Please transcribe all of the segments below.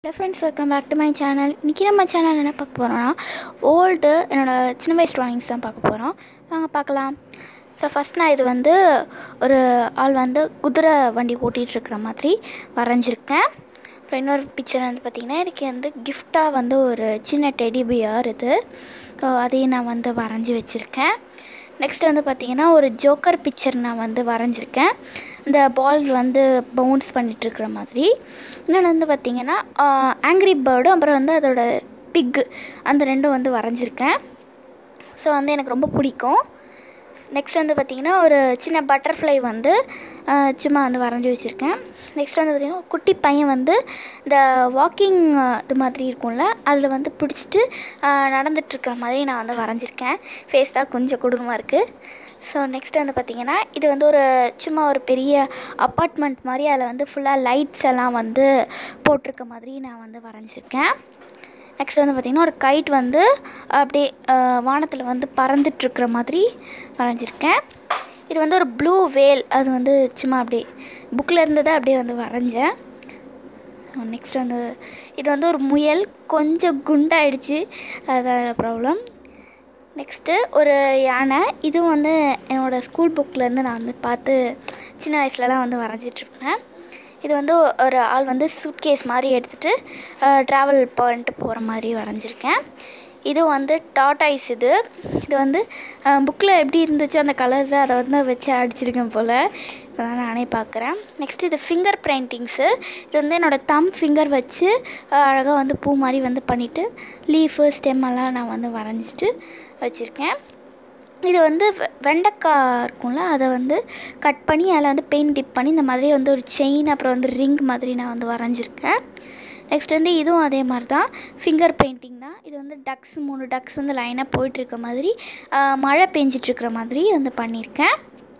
hello friends welcome back to my channel இன்றைக்கி நம்ம channel என்ன பார்க்க போகிறோன்னா ஓல்டு என்னோடய சின்ன வயசு ட்ராயிங்ஸ் தான் பார்க்க போகிறோம் வாங்க பார்க்கலாம் ஸோ ஃபஸ்ட் நான் இது வந்து ஒரு ஆள் வந்து குதிரை வண்டி ஓட்டிகிட்டு இருக்கிற மாதிரி வரைஞ்சிருக்கேன் அப்புறம் இன்னொரு பிக்சர் வந்து பார்த்திங்கன்னா இதுக்கு வந்து கிஃப்டாக வந்து ஒரு சின்ன டெடி பியர் இது ஸோ அதையும் நான் வந்து வரைஞ்சி வச்சுருக்கேன் நெக்ஸ்ட் வந்து பார்த்திங்கன்னா ஒரு ஜோக்கர் பிக்சர் நான் வந்து வரைஞ்சிருக்கேன் இந்த பால் வந்து பவுன்ஸ் பண்ணிகிட்ருக்குற மாதிரி இன்னொன்று வந்து பார்த்திங்கன்னா ஆங்க்ரி பேர்டும் அப்புறம் வந்து அதோட பிக்கு அந்த ரெண்டும் வந்து வரைஞ்சிருக்கேன் ஸோ வந்து எனக்கு ரொம்ப பிடிக்கும் நெக்ஸ்ட் வந்து பார்த்திங்கன்னா ஒரு சின்ன பட்டர்ஃப்ளை வந்து ஆஹ், சும்மா வந்து வரைஞ்சி வச்சுருக்கேன் நெக்ஸ்ட் வந்து பார்த்திங்கன்னா குட்டி பையன் வந்து இந்த வாக்கிங் இது மாதிரி இருக்கும்ல அதில் வந்து பிடிச்சிட்டு நடந்துட்டுருக்கிற மாதிரி நான் வந்து வரைஞ்சிருக்கேன் ஃபேஸ் தான் கொஞ்சம் கொடூரமாக இருக்குது ஸோ நெக்ஸ்ட் வந்து பார்த்திங்கன்னா இது வந்து ஒரு சும்மா ஒரு பெரிய அப்பார்ட்மெண்ட் மாதிரி அதில் வந்து ஃபுல்லாக லைட்ஸ் எல்லாம் வந்து போட்டிருக்க மாதிரி நான் வந்து வரைஞ்சிருக்கேன் நெக்ஸ்ட் வந்து பார்த்திங்கன்னா ஒரு கைட் வந்து அப்படியே வானத்தில் வந்து பறந்துட்டுருக்குற மாதிரி வரைஞ்சிருக்கேன் இது வந்து ஒரு ப்ளூ வேல் அது வந்து சும்மா அப்படியே புக்கில் இருந்ததை அப்படியே வந்து வரைஞ்சேன் நெக்ஸ்ட் வந்து இது வந்து ஒரு முயல் கொஞ்சம் குண்டாயிடுச்சு அதுதான் ப்ராப்ளம் நெக்ஸ்ட்டு ஒரு யானை இதுவும் வந்து என்னோடய ஸ்கூல் புக்லேருந்து நான் வந்து பார்த்து சின்ன வயசுலலாம் வந்து வரைஞ்சிட்ருப்பேன் இது வந்து ஒரு ஆள் வந்து சூட்கேஸ் மாதிரி எடுத்துகிட்டு ட்ராவல் பண்ணிட்டு போகிற மாதிரி வரைஞ்சிருக்கேன் இது வந்து டாட்டாய்ஸ் இது இது வந்து புக்கில் எப்படி இருந்துச்சோ அந்த கலர்ஸை அதை வந்து வச்சு அடிச்சிருக்கேன் போல் அதான் நானே பார்க்குறேன் நெக்ஸ்ட் இது ஃபிங்கர் பெயிண்டிங்ஸு இது வந்து என்னோடய தம் ஃபிங்கர் வச்சு அழகாக வந்து பூ மாதிரி வந்து பண்ணிவிட்டு லீஃபு ஸ்டெம் எல்லாம் நான் வந்து வரைஞ்சிட்டு வச்சுருக்கேன் இது வந்து வெ- வெண்டைக்காய் இருக்கும்ல அதை வந்து கட் பண்ணி அதில் வந்து பெயிண்ட் டிப் பண்ணி இந்த மாதிரி வந்து ஒரு செயின் அப்புறம் வந்து ரிங் மாதிரி நான் வந்து வரைஞ்சிருக்கேன் நெக்ஸ்ட் வந்து இதுவும் அதே மாதிரி தான் ஃபிங்கர் பெயிண்டிங் தான் இது வந்து டக்ஸ் மூணு டக்ஸ் வந்து லைனாக போயிட்டுருக்க மாதிரி ஆஹ், மழை பெஞ்சிட்ருக்கிற மாதிரி வந்து பண்ணியிருக்கேன்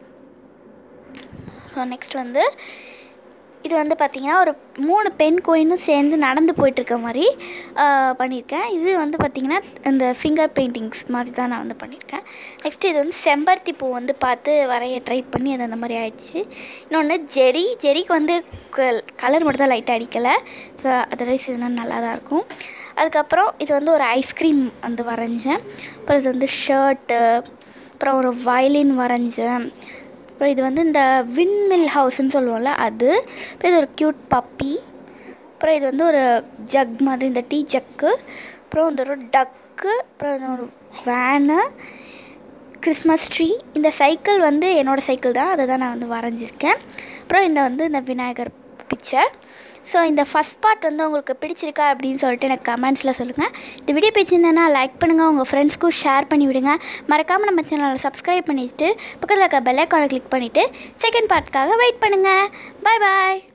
ஸோ நெக்ஸ்ட் வந்து இது வந்து பார்த்திங்கன்னா ஒரு மூணு பெண் கோயினும் சேர்ந்து நடந்து போயிட்டுருக்க மாதிரி ஆஹ், பண்ணியிருக்கேன் இது வந்து பார்த்திங்கன்னா இந்த ஃபிங்கர் பெயிண்டிங்ஸ் மாதிரி தான் நான் வந்து பண்ணியிருக்கேன் நெக்ஸ்ட் இது வந்து செம்பருத்தி பூ வந்து பார்த்து வரைய ட்ரை பண்ணி அது அந்த மாதிரி ஆயிடுச்சு இன்னொன்று ஜெரி ஜெரிக்கு வந்து கலர் மட்டும் தான் லைட்டாக அடிக்கலை ஸோ அதர்வைஸ் இதெல்லாம் நல்லா தான் இருக்கும் அதுக்கப்புறம் இது வந்து ஒரு ஐஸ்கிரீம் வந்து வரைஞ்சேன் அப்புறம் இது வந்து ஷர்ட்டு அப்புறம் ஒரு வயலின் வரைஞ்சேன் அப்புறம் இது வந்து இந்த விண்மில் ஹவுஸ்ன்னு சொல்லுவோம்ல அது அப்புறம் இது ஒரு க்யூட் பப்பி அப்புறம் இது வந்து ஒரு ஜக் மாதிரி இந்த டீ ஜக்கு அப்புறம் இந்த ஒரு டக்கு அப்புறம் இது ஒரு வேனு கிறிஸ்மஸ் ட்ரீ இந்த சைக்கிள் வந்து என்னோடய சைக்கிள் தான் அதை தான் நான் வந்து வரைஞ்சிருக்கேன் அப்புறம் இந்த வந்து இந்த விநாயகர் பிக்சர் ஸோ இந்த ஃபஸ்ட் பார்ட் வந்து உங்களுக்கு பிடிச்சிருக்கா அப்படின்னு சொல்லிட்டு எனக்கு கமெண்ட்ஸில் சொல்லுங்கள் இந்த வீடியோ பிடிச்சிருந்தேன்னா லைக் பண்ணுங்கள் உங்கள் ஃப்ரெண்ட்ஸ்க்கும் ஷேர் பண்ணி விடுங்க மறக்காமல் நம்ம சேனலை சப்ஸ்கிரைப் பண்ணிவிட்டு பக்கத்தில் இருக்க பெல் ஐக்கானை கிளிக் பண்ணிவிட்டு செகண்ட் பார்ட்காக வெயிட் பண்ணுங்கள் பாய் பாய்